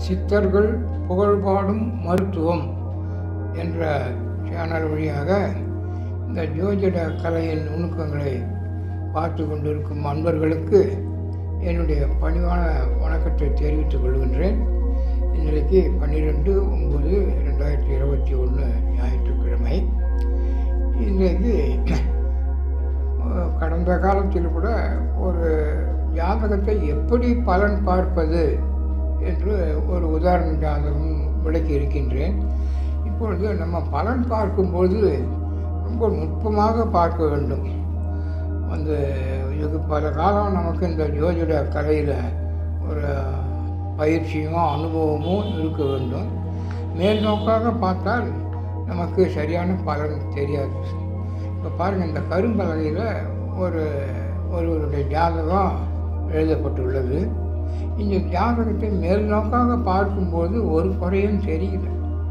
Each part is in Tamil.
சித்தர்கள் புகழ்பாடும் மருத்துவம் என்ற சேனல் வழியாக இந்த ஜோதிட கலையின் நுணுக்கங்களை பார்த்து கொண்டிருக்கும் அன்பர்களுக்கு என்னுடைய பணிவான வணக்கத்தை தெரிவித்துக் கொள்கின்றேன் இன்றைக்கு பன்னிரெண்டு ஒம்பது ரெண்டாயிரத்தி இருபத்தி ஒன்று ஞாயிற்றுக்கிழமை இன்றைக்கு அஹ், கடந்த காலத்தில் கூட ஒரு ஜாதகத்தை எப்படி பலன் பார்ப்பது என்று ஒரு உதாரண ஜாதகம் விளக்கி இருக்கின்றேன் இப்பொழுது நம்ம பலன் பார்க்கும்போது ரொம்ப நுட்பமாக பார்க்க வேண்டும் வந்து இதுக்கு பல காலம் நமக்கு இந்த ஜோதிட கலையில் ஒரு பயிற்சியும் அனுபவமும் இருக்க வேண்டும் மேல் நோக்காக பார்த்தால் நமக்கு சரியான பலன் தெரியாது இப்போ பாருங்கள் இந்த கரும்பலகையில் ஒரு ஒருவருடைய ஜாதகம் எழுதப்பட்டுள்ளது இந்த ஜாதகத்தை மேல் நோக்காக பார்க்கும்போது ஒரு குறையும் தெரியல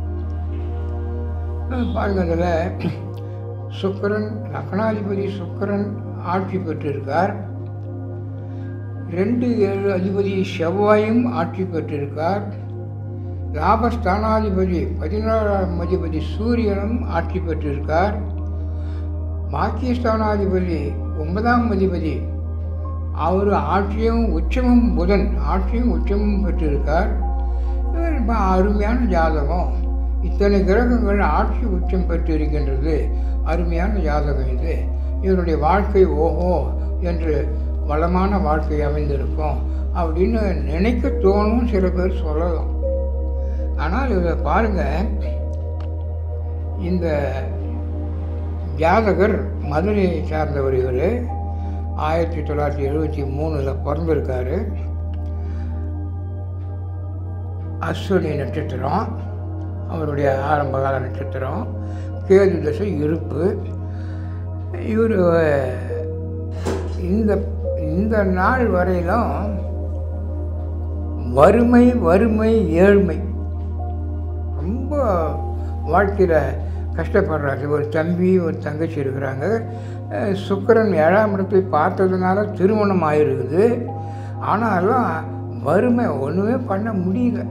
அஹ் பாருங்க அதில் சுக்கிரன் லக்னாதிபதி சுக்கிரன் ஆட்சி பெற்றிருக்கார் ரெண்டு ஏழு அதிபதி செவ்வாயும் ஆட்சி பெற்றிருக்கார் லாபஸ்தானாதிபதி பதினோராம் அதிபதி சூரியனும் ஆட்சி பெற்றிருக்கார் பாக்கியஸ்தானாதிபதி ஒன்பதாம் அதிபதி அவர் ஆட்சியும் உச்சமும் புதன் ஆட்சியும் உச்சமும் பெற்றிருக்கார் இவர் ரொம்ப அருமையான ஜாதகம் இத்தனை கிரகங்கள் ஆட்சி உச்சம் பெற்று இருக்கின்றது அருமையான ஜாதகம் இது இவருடைய வாழ்க்கை ஓஹோ என்று வளமான வாழ்க்கை அமைந்திருக்கும் அப்படின்னு நினைக்க தோணும் சில பேர் சொல்லலாம் ஆனால் இதை பாருங்க இந்த ஜாதகர் மதுரையை சார்ந்தவர் இவர் ஆயிரத்தி தொள்ளாயிரத்தி எழுபத்தி மூணில் பிறந்திருக்காரு அஸ்வினி நட்சத்திரம் அவருடைய ஆரம்பகால நட்சத்திரம் கேது தசை இருப்பு இவர் இந்த இந்த நாள் வரையிலும் வறுமை வறுமை ஏழ்மை ரொம்ப வாழ்க்கையில் கஷ்டப்படுறாரு ஒரு தம்பி ஒரு தங்கச்சி இருக்கிறாங்க அஹ் சுக்கிரன் ஏழாம் இடத்தை பார்த்ததுனால திருமணம் ஆயிருக்குது ஆனாலும் வறுமை ஒன்றுமே பண்ண முடியல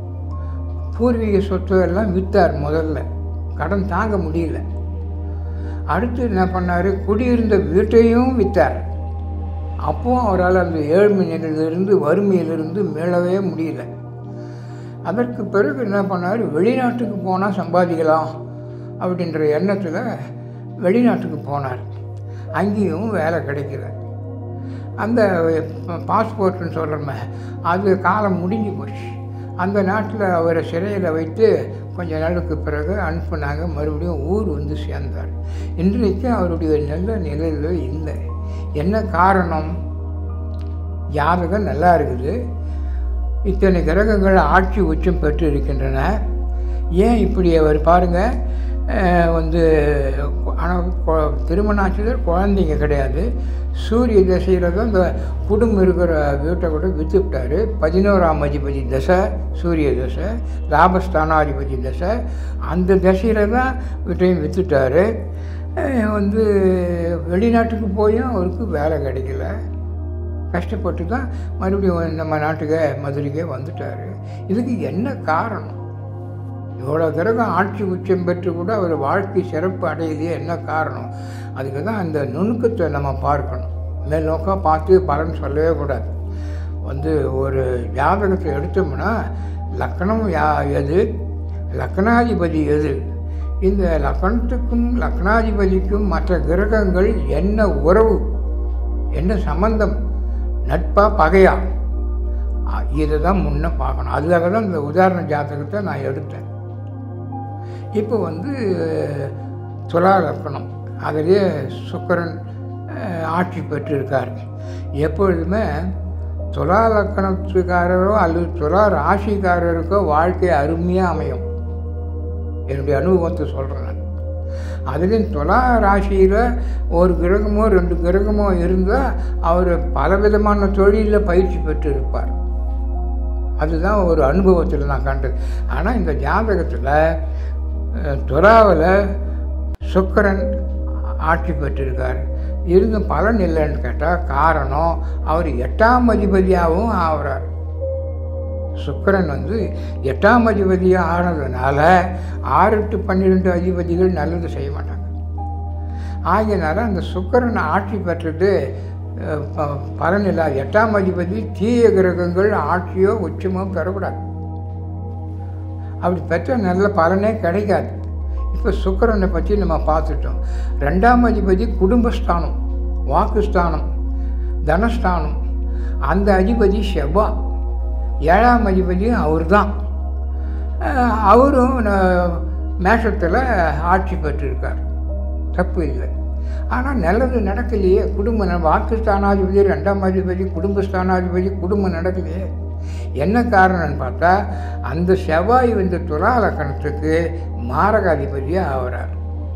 பூர்வீக சொத்து எல்லாம் விற்றார் முதல்ல கடன் தாங்க முடியல அடுத்து என்ன பண்ணார் குடியிருந்த வீட்டையும் விற்றார் அப்பவும் அவரால் அந்த ஏழ்மை நிலையிலிருந்து வறுமையிலிருந்து மீளவே முடியல அதற்கு பிறகு என்ன பண்ணார் வெளிநாட்டுக்கு போனால் சம்பாதிக்கலாம் அப்படின்ற எண்ணத்தில் வெளிநாட்டுக்கு போனார் அங்கேயும் வேலை கிடைக்கல அந்த பாஸ்போர்ட்னு சொல்கிறோமே அது காலம் முடிஞ்சு போச்சு அந்த நாட்டில் அவரை சிறையில் வைத்து கொஞ்ச நாளுக்கு பிறகு அனுப்புனாங்க மறுபடியும் ஊர் வந்து சேர்ந்தார் இன்றைக்கு அவருடைய நல்ல நிலையில் இல்லை என்ன காரணம் ஜாதகம் நல்லா இருக்குது இத்தனை கிரகங்கள் ஆட்சி உச்சம் பெற்று இருக்கின்றன ஏன் இப்படி அவர் பாருங்கள் வந்து ஆனால் திருமணம் ஆச்சுதான் குழந்தைங்க கிடையாது சூரிய தசையில் தான் இந்த குடும்பம் இருக்கிற வீட்டை கூட விற்றுவிட்டார் பதினோராம் அதிபதி தசை சூரிய தசை லாபஸ்தானாதிபதி தசை அந்த தசையில் தான் வீட்டையும் விற்றுட்டார் வந்து வெளிநாட்டுக்கு போயும் அவருக்கு வேலை கிடைக்கல கஷ்டப்பட்டு தான் மறுபடியும் நம்ம நாட்டுக்கே மதுரைக்கே வந்துட்டார் இதுக்கு என்ன காரணம் இவ்வளோ கிரகம் ஆட்சி உச்சம் பெற்று கூட அவர் வாழ்க்கை சிறப்பு அடையலையே என்ன காரணம் அதுக்கு தான் அந்த நுணுக்கத்தை நம்ம பார்க்கணும் மேல் நோக்காக பார்த்து பலன் சொல்லவே கூடாது வந்து ஒரு ஜாதகத்தை எடுத்தோம்னா லக்கணம் யா எது லக்னாதிபதி எது இந்த லக்கணத்துக்கும் லக்னாதிபதிக்கும் மற்ற கிரகங்கள் என்ன உறவு என்ன சம்பந்தம் நட்பா பகையா இதை தான் முன்ன பார்க்கணும் அதுக்காக தான் இந்த உதாரண ஜாதகத்தை நான் எடுத்தேன் இப்போ வந்து துலா லக்கணம் அதிலே சுக்கரன் அஹ், ஆட்சி பெற்றிருக்கார் எப்பொழுதுமே துலா லக்கணத்துக்காரரோ அல்லது துலா ராசிக்காரருக்கோ வாழ்க்கை அருமையாக அமையும் என்னுடைய அனுபவத்தை சொல்கிறேன் நான் அதுலேயும் துலா ராசியில் ஒரு கிரகமோ ரெண்டு கிரகமோ இருந்தால் அவர் பலவிதமான தொழிலில் பயிற்சி பெற்று இருப்பார் அதுதான் ஒரு அனுபவத்தில் நான் கண்டது ஆனால் இந்த ஜாதகத்தில் துறாவில் சுக்கரன் ஆட்சி பெற்றிருக்கார் இருந்தும் பலன் இல்லைன்னு கேட்டால் காரணம் அவர் எட்டாம் அதிபதியாகவும் ஆகிறார் சுக்கிரன் வந்து எட்டாம் அதிபதியாக ஆனதுனால ஆறு டு பன்னிரெண்டு அதிபதிகள் நல்லது செய்ய மாட்டாங்க ஆகையினால அந்த சுக்கிரன் ஆட்சி பெற்றது அஹ், ப- பலன் இல்லாத எட்டாம் அதிபதி தீய கிரகங்கள் ஆட்சியோ உச்சமோ பெறக்கூடாது அப்படி பெற்ற நல்ல பலனே கிடைக்காது இப்போ சுக்கிரனை பற்றி நம்ம பார்த்துட்டோம் ரெண்டாம் அதிபதி குடும்பஸ்தானம் வாக்குஸ்தானம் தனஸ்தானம் அந்த அதிபதி செவ்வா ஏழாம் அதிபதியும் அவர் தான் அவரும் மேஷத்தில் ஆட்சி பெற்றிருக்கார் தப்பு இல்லை ஆனால் நல்லது நடக்கலையே குடும்ப ந- வாக்கு ஸ்தானாதிபதி ரெண்டாம் அதிபதி குடும்ப ஸ்தானாதிபதி குடும்பம் நடக்கலையே என்ன காரணம்னு பார்த்தா அந்த செவ்வாய் வந்து துலா லக்கணத்துக்கு மாரகாதிபதியாக ஆகிறார்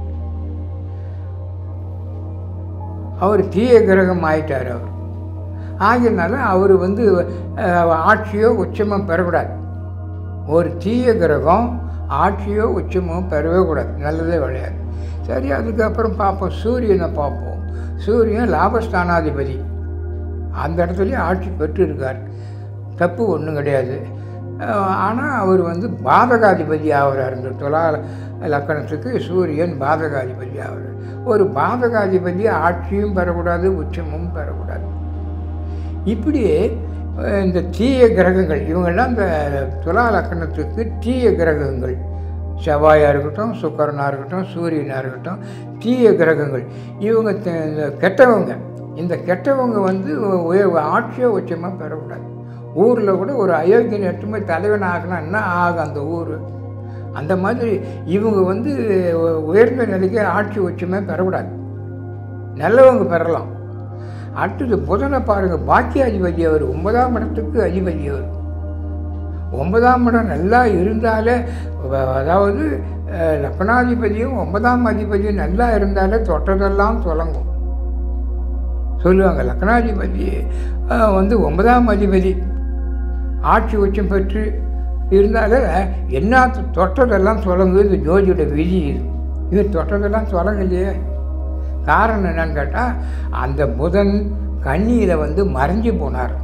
அவர் தீய கிரகம் ஆயிட்டார் அவர் ஆகியனால அவர் வந்து அஹ், ஆட்சியோ உச்சமோ பெறக்கூடாது ஒரு தீய கிரகம் ஆட்சியோ உச்சமோ பெறவே கூடாது நல்லதே விளையாது சரி அதுக்கப்புறம் பார்ப்போம் சூரியனை பார்ப்போம் சூரியன் லாபஸ்தானாதிபதி அந்த இடத்துலயும் ஆட்சி பெற்றிருக்கார் தப்பு ஒன்றும் கிடையாது ஆனால் அவர் வந்து பாதகாதிபதி ஆகிறார் இந்த துலா லக்கணத்துக்கு சூரியன் பாதகாதிபதி ஆகிறார் ஒரு பாதகாதிபதி ஆட்சியும் பெறக்கூடாது உச்சமும் பெறக்கூடாது இப்படி அஹ், இந்த தீய கிரகங்கள் இவங்கெல்லாம் இந்த துலா லக்கணத்துக்கு தீய கிரகங்கள் செவ்வாயாக இருக்கட்டும் சுக்கரனாக இருக்கட்டும் சூரியனாக இருக்கட்டும் தீய கிரகங்கள் இவங்க த- இந்த கெட்டவங்க இந்த கெட்டவங்க வந்து உயர் ஆட்சியோ உச்சமாக பெறக்கூடாது ஊரில் கூட ஒரு அயோக்கியன் எட்டுமே தலைவன் ஆகலாம் என்ன ஆகும் அந்த ஊர் அந்த மாதிரி இவங்க வந்து உ- உயர்ந்த நிலைக்கு ஆட்சி உச்சமே பெறக்கூடாது நல்லவங்க பெறலாம் அடுத்தது புதனை பாருங்க பாக்கிய அதிபதி அவர் ஒன்பதாம் இடத்துக்கு அதிபதி அவர் ஒன்பதாம் இடம் நல்லா இருந்தாலே வ- அதாவது அஹ், லக்னாதிபதியும் ஒன்பதாம் அதிபதியும் நல்லா இருந்தாலே தொட்டதெல்லாம் தொடங்கும் சொல்லுவாங்க லக்னாதிபதி அஹ், வந்து ஒன்பதாம் அதிபதி ஆட்சி உச்சம் பெற்று இருந்தாலே என்ன தொட்டதெல்லாம் தொடங்குது இது ஜோதியோட விதி இது இது தொட்டதெல்லாம் தொடங்கலையே காரணம் என்னன்னு கேட்டால் அந்த புதன் கண்ணியில் வந்து மறைஞ்சு போனார்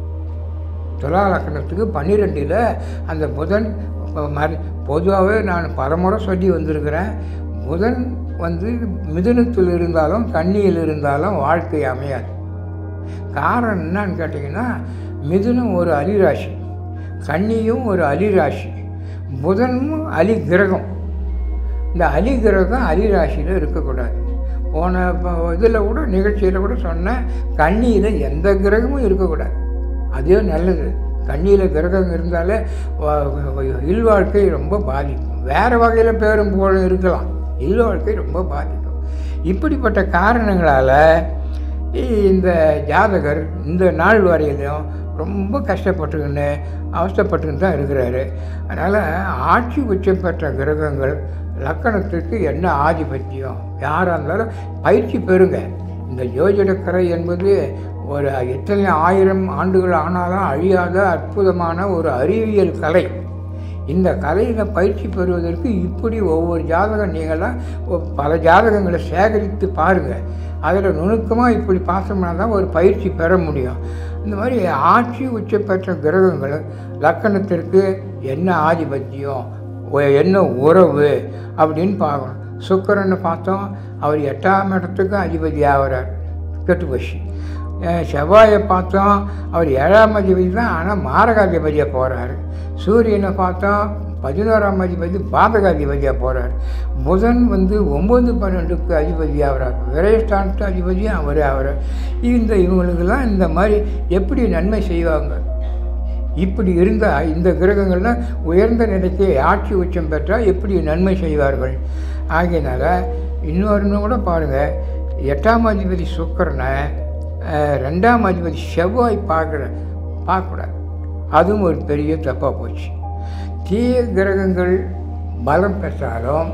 துலா லக்கணத்துக்கு பன்னிரெண்டில் அந்த புதன் மறை பொதுவாகவே நான் பலமுறை சொல்லி வந்திருக்கிறேன் புதன் வந்து மிதுனத்தில் இருந்தாலும் கன்னியில் இருந்தாலும் வாழ்க்கை அமையாது காரணம் என்னன்னு கேட்டிங்கன்னா மிதுனம் ஒரு அலிராசி கன்னியும் ஒரு அலிராசி புதனும் அலி கிரகம் இந்த அலி கிரகம் அலிராசியில் இருக்கக்கூடாது போன இதில் கூட நிகழ்ச்சியில் கூட சொன்னேன் கன்னியில் எந்த கிரகமும் இருக்கக்கூடாது அதே நல்லது கண்ணியில் கிரகம் இருந்தாலே வ- வ- இல்வாழ்க்கை ரொம்ப பாதிக்கும் வேறு வகையில் பேரும் புகழும் இருக்கலாம் இல்வாழ்க்கை ரொம்ப பாதிக்கும் இப்படிப்பட்ட காரணங்களால் இந்த ஜாதகர் இந்த நாள் வரையிலும் ரொம்ப கஷ்டப்பட்டுக்கின்னு அவஸ்தைப்பட்டுக்கின்னு தான் இருக்கிறாரு அதனால் ஆட்சி உச்சம் பெற்ற கிரகங்கள் லக்கணத்துக்கு என்ன ஆதிபத்தியம் யாராக இருந்தாலும் பயிற்சி பெறுங்க இந்த ஜோதிடக்கரை என்பது ஒரு எத்தனை ஆயிரம் ஆண்டுகள் ஆனாலும் அழியாத அற்புதமான ஒரு அறிவியல் கலை இந்த கலையில் பயிற்சி பெறுவதற்கு இப்படி ஒவ்வொரு ஜாதகம் நீங்களாம் ஒ- பல ஜாதகங்களை சேகரித்து பாருங்கள் அதில் நுணுக்கமாக இப்படி பார்த்தோம்னா தான் ஒரு பயிற்சி பெற முடியும் இந்த மாதிரி ஆட்சி உச்ச பெற்ற கிரகங்கள் லக்கணத்திற்கு என்ன ஆதிபத்தியம் ஒ- என்ன உறவு அப்படின்னு பார்க்கணும் சுக்கிரனை பார்த்தோம் அவர் எட்டாம் இடத்துக்கு அதிபதி ஆகிறார் கெட்டுப்போச்சு அஹ் செவ்வாயை பார்த்தோம் அவர் ஏழாம் அதிபதி தான் ஆனால் மாரகாதிபதியாக போகிறாரு சூரியனை பார்த்தோம் பதினோராம் அதிபதி பாதகாதிபதியாக போகிறார் புதன் வந்து ஒம்பது பன்னெண்டுக்கு அதிபதி ஆகிறார் விரயஸ்தானத்து அதிபதியும் அவரே ஆகிறார் இந்த இவங்களுக்கெல்லாம் இந்த மாதிரி எப்படி நன்மை செய்வாங்க இப்படி இருந்தால் இந்த கிரகங்கள்லாம் உயர்ந்த நிலைக்கு ஆட்சி உச்சம் பெற்றால் எப்படி நன்மை செய்வார்கள் ஆகையினால இன்னொன்று கூட பாருங்கள் எட்டாம் அதிபதி சுக்கரனை அஹ், ரெண்டாம் அதிபதி செவ்வாய் பார்க்குற பார்க்கக்கூடாது அதுவும் ஒரு பெரிய தப்பாக போச்சு தீய கிரகங்கள் பலம் பெற்றாலும்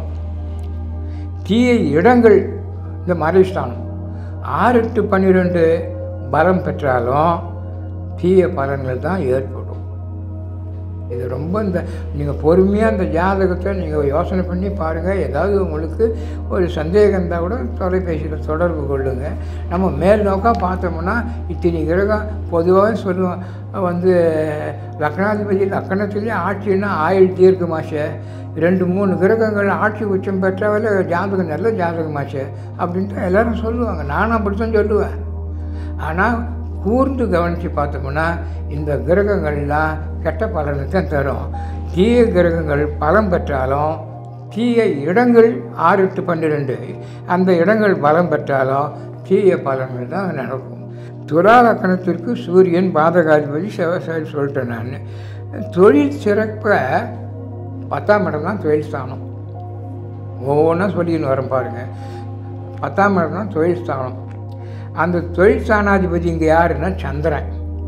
தீய இடங்கள் இந்த மறைஸ்தானம் ஆறு டு பன்னிரெண்டு பலம் பெற்றாலும் தீய பலன்கள் தான் ஏற்படும் இது ரொம்ப இந்த நீங்கள் பொறுமையாக அந்த ஜாதகத்தை நீங்கள் யோசனை பண்ணி பாருங்கள் ஏதாவது உங்களுக்கு ஒரு சந்தேகம் இருந்தால் கூட தொலைபேசியில் தொடர்பு கொள்ளுங்க நம்ம மேல் நோக்காக பார்த்தோம்னா இத்தனை கிரகம் பொதுவாக சொல்லுவோம் வந்து லக்னாதிபதி லக்கணத்துலேயே ஆட்சின்னா ஆயுள் தீர்க்கமாச்சே ரெண்டு மூணு கிரகங்கள் ஆட்சி உச்சம் பெற்றாவில் ஜாதகம் நல்ல ஜாதகமாச்சே அப்படின்ட்டு எல்லாரும் சொல்லுவாங்க நானும் அப்படி தான் சொல்லுவேன் ஆனால் கூர்ந்து கவனித்து பார்த்தோம்னா இந்த கிரகங்கள்லாம் கெட்ட பலனை தான் தரும் தீய கிரகங்கள் பலம் பெற்றாலும் தீய இடங்கள் ஆறு டு பன்னிரெண்டு அந்த இடங்கள் பலம் பெற்றாலும் தீய பலன்கள் தான் நடக்கும் துலா லக்கணத்திற்கு சூரியன் பாதகாதிபதி செவசாரி சொல்லிட்டேன் நான் தொழில் சிறப்பை பத்தாம் இடம் தான் தொழில் ஸ்தானம் ஒவ்வொன்றா சொல்லின்னு வரேன் பாருங்கள் பத்தாம் இடம் தான் தொழில் ஸ்தானம் அந்த தொழில் ஸ்தானாதிபதி இங்கே யாருன்னா சந்திரன்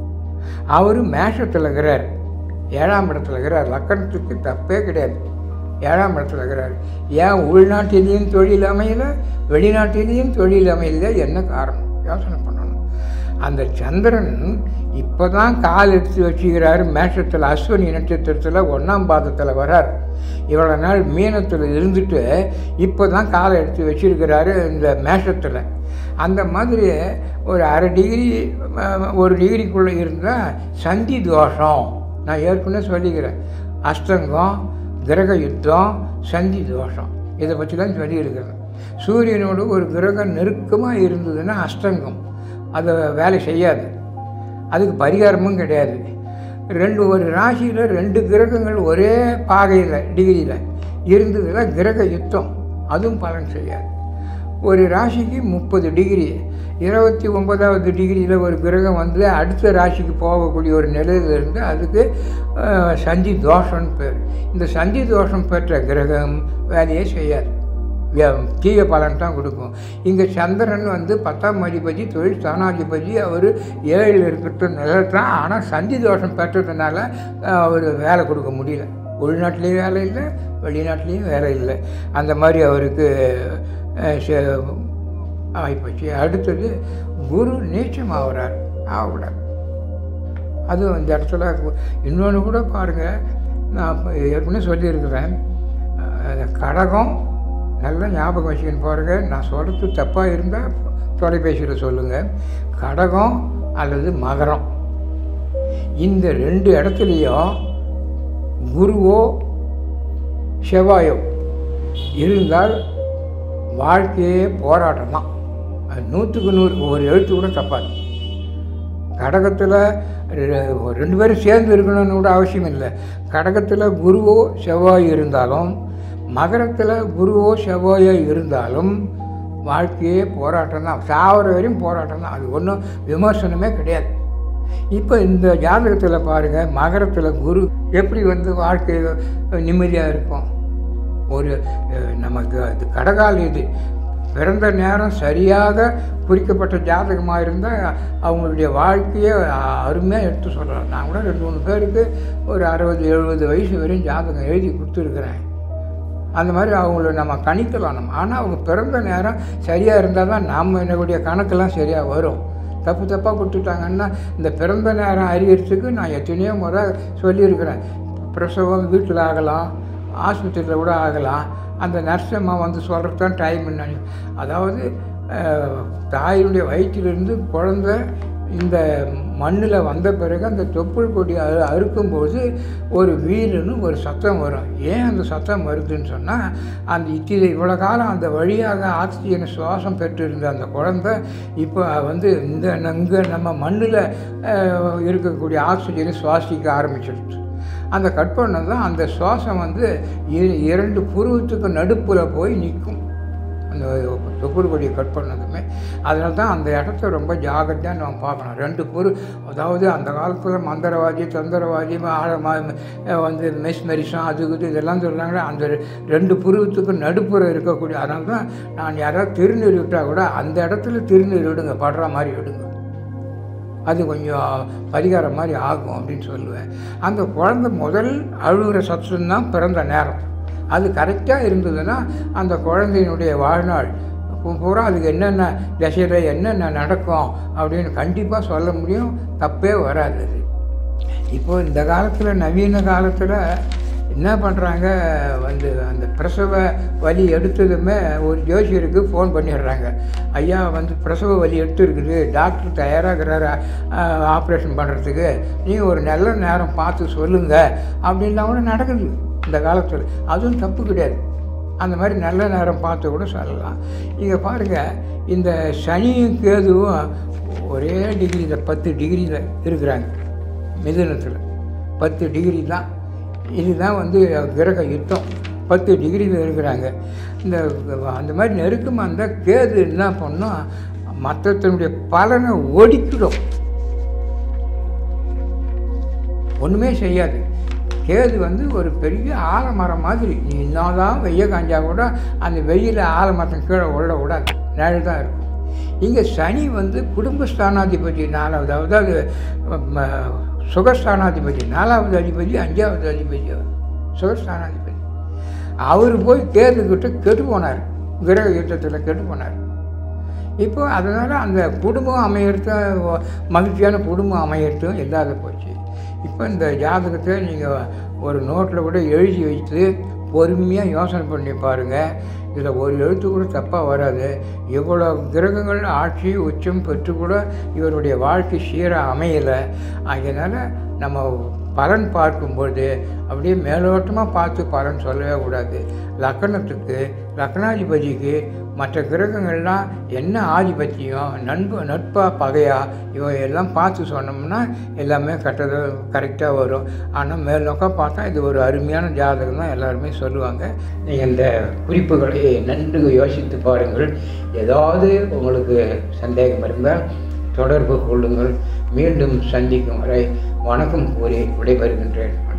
அவர் மேஷத்தில் இருக்கிறார் ஏழாம் இடத்துல இருக்கிறார் லக்கணத்துக்கு தப்பே கிடையாது ஏழாம் இடத்துல இருக்கிறார் ஏன் உள்நாட்டிலையும் தொழில் அமையல வெளிநாட்டிலையும் தொழில் அமையல என்ன காரணம் யோசனை பண்ணணும் அந்த சந்திரன் இப்போ தான் கால் எடுத்து வச்சுக்கிறாரு மேஷத்தில் அஸ்வினி நட்சத்திரத்தில் ஒன்றாம் பாதத்தில் வரார் இவ்வளோ நாள் மீனத்தில் இருந்துட்டு இப்போ தான் காலை எடுத்து வச்சிருக்கிறாரு இந்த மேஷத்தில் அந்த மாதிரி ஒரு அரை டிகிரி அஹ், ஒரு டிகிரிக்குள்ளே இருந்தால் சந்தி தோஷம் நான் ஏற்கனவே சொல்லிக்கிறேன் அஸ்தங்கம் கிரக யுத்தம் சந்தி தோஷம் இதை பற்றிலாம் சொல்லியிருக்கிறேன் சூரியனோடு ஒரு கிரகம் நெருக்கமாக இருந்ததுன்னா அஸ்தங்கம் அதை வேலை செய்யாது அதுக்கு பரிகாரமும் கிடையாது ரெண்டு ஒரு ராசியில் ரெண்டு கிரகங்கள் ஒரே பாகையில் டிகிரியில் இருந்ததுன்னா கிரக யுத்தம் அதுவும் பலன் செய்யாது ஒரு ராசிக்கு முப்பது டிகிரி இருபத்தி ஒன்பதாவது டிகிரியில் ஒரு கிரகம் வந்து அடுத்த ராசிக்கு போகக்கூடிய ஒரு நிலையில் இருந்து அதுக்கு அஹ், சந்தி தோஷம்னு பேர் இந்த சந்தி தோஷம் பெற்ற கிரகம் வேலையே செய்யாது வே- தீய பலன் தான் கொடுக்கும் இங்கே சந்திரன் வந்து பத்தாம் அதிபதி தொழில் ஸ்தானாதிபதி அவர் ஏழில் இருக்கிறது நிலத்தான் ஆனால் சந்தி தோஷம் பெற்றதுனால அவர் வேலை கொடுக்க முடியல உள்நாட்டிலையும் வேலை இல்லை வெளிநாட்டிலையும் வேலை இல்லை அந்த மாதிரி அவருக்கு அஹ், ச- ஆகிப்போச்சு அடுத்தது குரு நீச்சம் ஆகிறார் ஆகக்கூடாது அதுவும் இந்த இடத்துல இன்னொன்று கூட பாருங்கள் நான் இப்ப ஏற்கனவே சொல்லியிருக்கிறேன் அஹ், கடகம் நல்லா ஞாபகம் வச்சுக்கணும் பாருங்க நான் சொல்கிறது தப்பாக இருந்தால் தொலைபேசியில் சொல்லுங்கள் கடகம் அல்லது மகரம் இந்த ரெண்டு இடத்துலையும் குருவோ செவ்வாயோ இருந்தால் வாழ்க்கையே போராட்டம் தான் அது நூற்றுக்கு நூறு ஒரு எழுத்து கூட தப்பாது கடகத்தில் ரெண்டு பேரும் சேர்ந்து இருக்கணும்னு கூட அவசியம் இல்லை கடகத்தில் குருவோ செவ்வாய் இருந்தாலும் மகரத்தில் குருவோ செவ்வாயோ இருந்தாலும் வாழ்க்கையே போராட்டம் தான் சாவர வரையும் போராட்டம் தான் அது ஒன்றும் விமர்சனமே கிடையாது இப்போ இந்த ஜாதகத்தில் பாருங்கள் மகரத்தில் குரு எப்படி வந்து வாழ்க்கை நிம்மதியாக இருக்கும் ஒரு அஹ், நமக்கு அது கடகால் இது பிறந்த நேரம் சரியாக குறிக்கப்பட்ட ஜாதகமாக இருந்தால் அவங்களுடைய வாழ்க்கையை அருமையாக எடுத்து சொல்லலாம் நான் கூட ரெண்டு மூணு பேருக்கு ஒரு அறுபது எழுபது வயசு வரையும் ஜாதகம் எழுதி கொடுத்துருக்குறேன் அந்த மாதிரி அவங்கள நம்ம கணிக்கலாம் நம்ம ஆனால் அவங்க பிறந்த நேரம் சரியாக இருந்தால் தான் நாம் என்னுடைய கணக்கெல்லாம் சரியாக வரும் தப்பு தப்பாக கொடுத்துட்டாங்கன்னா இந்த பிறந்த நேரம் அறியறதுக்கு நான் எத்தனையோ முறை சொல்லியிருக்கிறேன் பிரசவம் வீட்டில் ஆகலாம் ஆஸ்பத்திரியில் கூட ஆகலாம் அந்த நர்ஸ் அம்மா வந்து சொல்கிறது தான் டைம் அதாவது அஹ், தாயினுடைய வயிற்றிலிருந்து குழந்தை இந்த மண்ணில் வந்த பிறகு அந்த தொப்புள் கொடி அறு அறுக்கும்போது ஒரு வீருன்னு ஒரு சத்தம் வரும் ஏன் அந்த சத்தம் வருதுன்னு சொன்னால் அந்த இத்திரை இவ்வளோ காலம் அந்த வழியாக ஆக்சிஜனை சுவாசம் பெற்றிருந்த அந்த குழந்தை இப்போ வந்து இந்த இங்கே நம்ம மண்ணில் அஹ், இருக்கக்கூடிய ஆக்சிஜனை சுவாசிக்க ஆரம்பிச்சிருச்சு அந்த கட் பண்ணது தான் அந்த சுவாசம் வந்து இ- இரண்டு புருவத்துக்கு நடுப்புல போய் நிற்கும் அந்த தொப்புள் கொடியை கட் பண்ணதுமே அதனால தான் அந்த இடத்த ரொம்ப ஜாகிரதையாக நம்ம பார்க்கணும் ரெண்டு புரு அதாவது அந்த காலத்தில் மந்திரவாதி தந்திரவாதி ஆழ- ம- வந்து மெஸ்மெரிசம் அது இது இதெல்லாம் சொல்கிறாங்களே அந்த ரெ- ரெண்டு புருவத்துக்கு நடுப்புற இருக்கக்கூடிய அதனால தான் நான் யாராவது திருநீர் விட்டால் கூட அந்த இடத்துல திருநீர் விடுங்க படுற மாதிரி விடுங்க அது கொஞ்சம் பரிகாரம் மாதிரி ஆகும் அப்படின்னு சொல்லுவேன் அந்த குழந்தை முதல் அழுகிற சத்தம் தான் பிறந்த நேரம் அது கரெக்டாக இருந்ததுன்னா அந்த குழந்தையினுடைய வாழ்நாள் பூ- பூரா அதுக்கு என்னென்ன திசையில் என்னென்ன நடக்கும் அப்படின்னு கண்டிப்பாக சொல்ல முடியும் தப்பே வராது அது இப்போ இந்த காலத்தில் நவீன காலத்தில் என்ன பண்ணுறாங்க வந்து அந்த பிரசவ வலி எடுத்ததுமே ஒரு ஜோசியருக்கு ஃபோன் பண்ணிடுறாங்க ஐயா வந்து பிரசவ வலி எடுத்துருக்குது டாக்டர் தயாராகிறாரு ஆப்ரேஷன் பண்ணுறதுக்கு நீங்கள் ஒரு நல்ல நேரம் பார்த்து சொல்லுங்கள் அப்படின்லாம் கூட நடக்குது இந்த காலத்தில் அதுவும் தப்பு கிடையாது அந்த மாதிரி நல்ல நேரம் பார்த்து கூட சொல்லலாம் இங்கே பாருங்கள் இந்த சனியும் கேதுவும் ஒரே டிகிரியில் பத்து டிகிரியில் இருக்கிறாங்க மிதுனத்தில் பத்து டிகிரி தான் இதுதான் வந்து கிரக யுத்தம் பத்து டிகிரியில் இருக்கிறாங்க இந்த அந்த மாதிரி நெருக்கமாக இருந்தால் கேது என்ன பண்ணோம் மற்றத்தினுடைய பலனை ஒடிக்கிடும் ஒன்றுமே செய்யாது கேது வந்து ஒரு பெரிய ஆலமரம் மாதிரி நீ என்னதான் வெய்ய காஞ்சா கூட அந்த வெயில ஆலமரத்தின் கீழே உள்ள விடாது நிழல் தான் இருக்கும் இங்கே சனி வந்து குடும்பஸ்தானாதிபதி நாலாவது அதாவது ம, சுகஸ்தானாதிபதி நாலாவது அதிபதி அஞ்சாவது அதிபதி அவர். சுகஸ்தானாதிபதி அவர் போய் கேதுக்கிட்ட கெட்டு போனார் கிரக யுத்தத்தில் கெட்டு போனார் இப்போ அதனால் அந்த குடும்பம் அமையறதும் மகிழ்ச்சியான குடும்பம் அமையறதும் இல்லாத போச்சு இப்போ இந்த ஜாதகத்தை நீங்கள் ஒரு நோட்டில் கூட எழுதி வைத்து பொறுமையாக யோசனை பண்ணி பாருங்கள் இதில் ஒரு எழுத்து கூட தப்பாக வராது இவ்வளோ கிரகங்கள் ஆட்சி உச்சம் பெற்று கூட இவருடைய வாழ்க்கை சீராக அமையலை அதனால் நம்ம பலன் பார்க்கும்போது அப்படியே மேலோட்டமாக பார்த்து பலன் சொல்லவே கூடாது லக்கணத்துக்கு லக்னாதிபதிக்கு மற்ற கிரகங்கள்லாம் என்ன ஆதிபத்தியம் நண்பு நட்பா பகையா இவை எல்லாம் பார்த்து சொன்னோம்னா எல்லாமே கரெக்டாக கரெக்டாக வரும் ஆனால் மேல் நோக்கம் பார்த்தா இது ஒரு அருமையான ஜாதகம் தான் எல்லாருமே சொல்லுவாங்க நீங்கள் இந்த குறிப்புகளை நன்கு யோசித்து பாருங்கள் ஏதாவது உங்களுக்கு சந்தேகம் இருந்தால் தொடர்பு கொள்ளுங்கள் மீண்டும் சந்திக்கும் வரை வணக்கம் கூறி விடைபெறுகின்றேன்